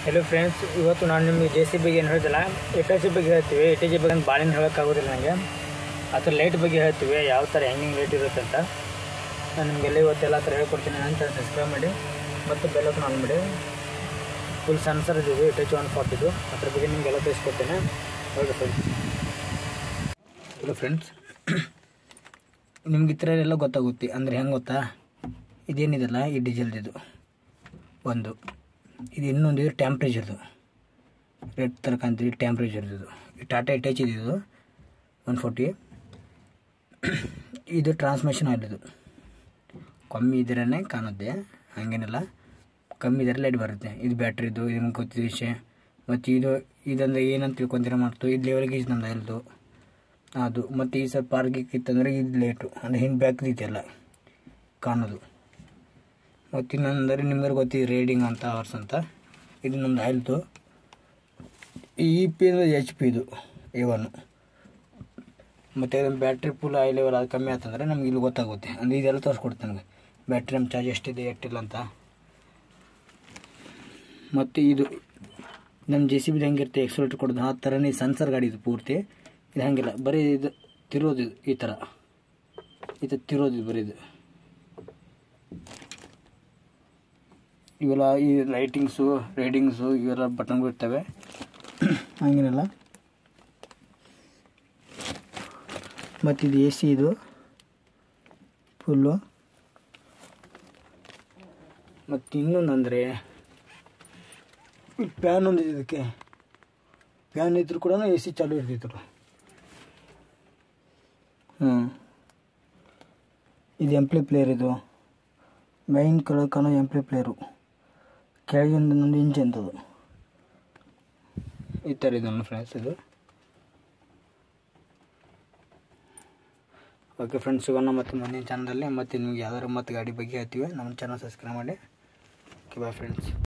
hello friends ಇವತ್ತು ನಾನು ನಿಮಗೆ ಜೆ ಸಿ ಬಗ್ಗೆ ಏನು ಹೇಳ್ತಿಲ್ಲ ಎ ಟಿ ಜಿ ಬಗ್ಗೆ ಹೇಳ್ತೀವಿ ಎ ಟಿ ಜಿ ಬಗ್ಗೆ ಭಾಳ ಹೇಳೋಕ್ಕಾಗೋದಿಲ್ಲ ನನಗೆ ಅದ್ರ ಲೈಟ್ ಬಗ್ಗೆ ಹೇಳ್ತೀವಿ ಯಾವ ಥರ ಹೆಂಗೆ ಲೈಟ್ ಇರುತ್ತೆ ಅಂತ ನಾನು ನಿಮಗೆಲ್ಲ ಇವತ್ತೆಲ್ಲ ಥರ ಹೇಳ್ಕೊಡ್ತೀನಿ ನನ್ನ ಚಾನಲ್ ಸಬ್ಸ್ಕ್ರೈಬ್ ಮಾಡಿ ಮತ್ತು ಬೆಲ್ಲಕ್ಕೆ ಆನ್ ಮಾಡಿ ಫುಲ್ ಸೆನ್ಸರ್ ಇದೀವಿ ಎ ಟಿ ಜಿ ಒನ್ ಫಾರ್ಟಿದು ಅದ್ರ ಬಗ್ಗೆ ನಿಮಗೆಲ್ಲ ತಿಳಿಸ್ಕೊಡ್ತೇನೆ ಹೌದು ಫ್ರೆಂಡ್ಸ್ ಹಲೋ ಫ್ರೆಂಡ್ಸ್ ನಿಮ್ಗೆ ಈ ಥರ ಎಲ್ಲ ಗೊತ್ತಾಗುತ್ತೆ ಅಂದರೆ ಹೆಂಗೆ ಗೊತ್ತಾ ಇದೇನಿದೆಲ್ಲ ಈ ಡೀಸೆಲ್ದಿದು ಒಂದು ಇದು ಇನ್ನೊಂದು ಇದು ಟೆಂಪ್ರೇಚರ್ದು ರೆಡ್ ಥರ ಕಾಣ್ತೀವಿ ಟೆಂಪ್ರೇಚರ್ದು ಈ ಟಾಟಾ ಅಟ್ಯಾಚ್ ಇದು ಒನ್ ಫೋರ್ಟಿ ಇದು ಟ್ರಾನ್ಸ್ಮಿಷನ್ ಆಯಿಲ್ ಇದು ಕಮ್ಮಿ ಇದ್ರೇ ಕಾಣುತ್ತೆ ಹಾಗೇನಿಲ್ಲ ಕಮ್ಮಿ ಇದ್ರೆ ಲೈಟ್ ಬರುತ್ತೆ ಇದು ಬ್ಯಾಟ್ರಿದು ಇದು ನಿಮ್ಗೆ ಗೊತ್ತಿದ್ದ ವಿಷಯ ಮತ್ತು ಇದು ಇದಂದ್ರೆ ಏನಂತ ತಿಳ್ಕೊಂತೀರ ಮಾಡ್ತು ಇದು ಲೆವೆಲ್ಗೆ ಇದು ನಮ್ದು ಆಯಿಲ್ದು ಅದು ಮತ್ತು ಈ ಸ್ವಲ್ಪ ಪಾರ್ಗಿಕ್ ಇತ್ತಂದರೆ ಇದು ಲೇಟು ಅಂದರೆ ಹಿಂದೆ ಬ್ಯಾಕ್ ಇದೆಯಲ್ಲ ಕಾಣೋದು ಮತ್ತು ಇನ್ನೊಂದರೆ ನಿಮ್ಗೆ ಗೊತ್ತಿದೆ ರೇಡಿಂಗ್ ಅಂತ ಅವರ್ಸ್ ಅಂತ ಇದು ನಮ್ಮದು ಆಯಿಲ್ತು ಈ ಪಿ ಅಂದರೆ ಎಚ್ ಪಿ ಇದು ಎ ಒನ್ನು ಮತ್ತು ಬ್ಯಾಟ್ರಿ ಫುಲ್ ಆಯಿಲ್ ಲೆವೆಲ್ ಅದು ಕಮ್ಮಿ ಆತಂದರೆ ನಮ್ಗೆ ಇಲ್ಲಿ ಗೊತ್ತಾಗುತ್ತೆ ಅಂದರೆ ಇದೆಲ್ಲ ತೋರಿಸ್ಕೊಡ್ತೆ ನನಗೆ ಬ್ಯಾಟ್ರಿ ನಮ್ಮ ಚಾರ್ಜ್ ಎಷ್ಟಿದೆ ಎಷ್ಟಿಲ್ಲ ಅಂತ ಮತ್ತು ಇದು ನಮ್ಮ ಜೆ ಸಿ ಬಿದು ಹೆಂಗಿರುತ್ತೆ ಎಕ್ಸಲೇಟರ್ ಕೊಡೋದು ಆ ಥರನೇ ಸೆನ್ಸರ್ ಗಾಡಿ ಇದು ಪೂರ್ತಿ ಇದು ಹಂಗಿಲ್ಲ ಬರೀ ಇದು ತಿರೋದು ಇದು ಈ ಥರ ಈ ಥರ ತಿರೋದು ಇದು ಬರೀ ಇದು ಇವೆಲ್ಲ ಈ ಲೈಟಿಂಗ್ಸು ರೇಡಿಂಗ್ಸು ಇವೆಲ್ಲ ಬಟನ್ಗಳು ಇರ್ತವೆ ಹಂಗೇನಿಲ್ಲ ಮತ್ತು ಇದು ಎ ಸಿ ಇದು ಫುಲ್ಲು ಮತ್ತು ಇನ್ನೊಂದು ಅಂದರೆ ಫ್ಯಾನ್ ಒಂದು ಇದೆ ಇದಕ್ಕೆ ಫ್ಯಾನ್ ಇದ್ರೂ ಕೂಡ ಎ ಸಿ ಚಾಲು ಇರ್ತಿತ್ತು ಹ್ಞೂ ಇದು ಎಂಪ್ಲಿ ಪ್ಲೇಯರ್ ಇದು ಮೈನ್ ಕಲರ್ ಕಾಣೋ ಎಂಪ್ಲಿ ಪ್ಲೇಯರು ಕೆಳಗಿಂದ ಒಂದು ಇಂಜಿನ್ದು ಈ ಥರ ಇದೆ ನನ್ನ ಫ್ರೆಂಡ್ಸ್ ಇದು ಓಕೆ ಫ್ರೆಂಡ್ಸ್ ಸಿಗೋಣ ಮತ್ತು ಮುಂದಿನ ಚಾನಲಲ್ಲಿ ಮತ್ತು ನಿಮ್ಗೆ ಯಾವ್ದಾದ್ರು ಮತ್ತು ಗಾಡಿ ಬಗ್ಗೆ ಹೇಳ್ತೀವಿ ನಮ್ಮ ಚಾನಲ್ ಸಬ್ಸ್ಕ್ರೈಬ್ ಮಾಡಿ ಓಕೆ ಬಾಯ್ ಫ್ರೆಂಡ್ಸ್